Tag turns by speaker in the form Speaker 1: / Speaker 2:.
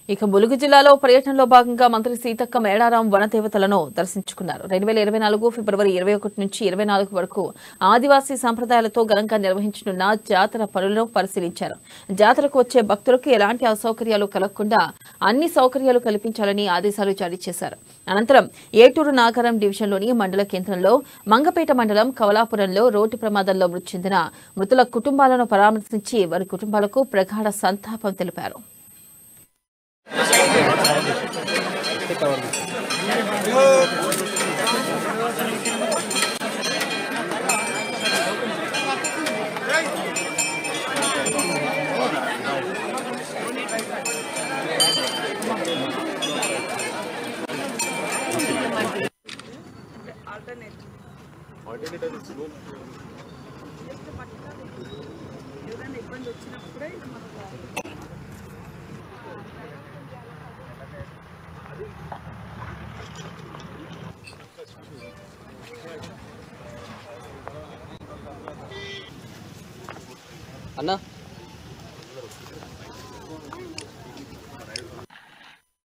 Speaker 1: ఇక ములుగు జిల్లాలో పర్యటనలో భాగంగా మంత్రి సీతక్క మేడారం వనదేవతలను దర్శించుకున్నారు రెండు వేల ఇరవై నాలుగు ఫిబ్రవరి ఇరవై ఒకటి నుంచి ఇరవై నాలుగు వరకు ఆదివాసీ సంప్రదాయాలతో ఘనంగా నిర్వహించనున్న జాతర పనులను పరిశీలించారు జాతరకు వచ్చే భక్తులకు ఎలాంటి అసౌకర్యాలు కలగకుండా అన్ని సౌకర్యాలు కల్పించాలని ఆదేశాలు జారీ చేశారు అనంతరం ఏటూరు నాగారం డివిజన్లోని మండల కేంద్రంలో మంగపేట మండలం కవలాపురంలో రోడ్డు ప్రమాదంలో మృతి చెందిన మృతుల కుటుంబాలను పరామర్శించి వారి కుటుంబాలకు ప్రగాఢ సంతాపం తెలిపారు
Speaker 2: అన్నా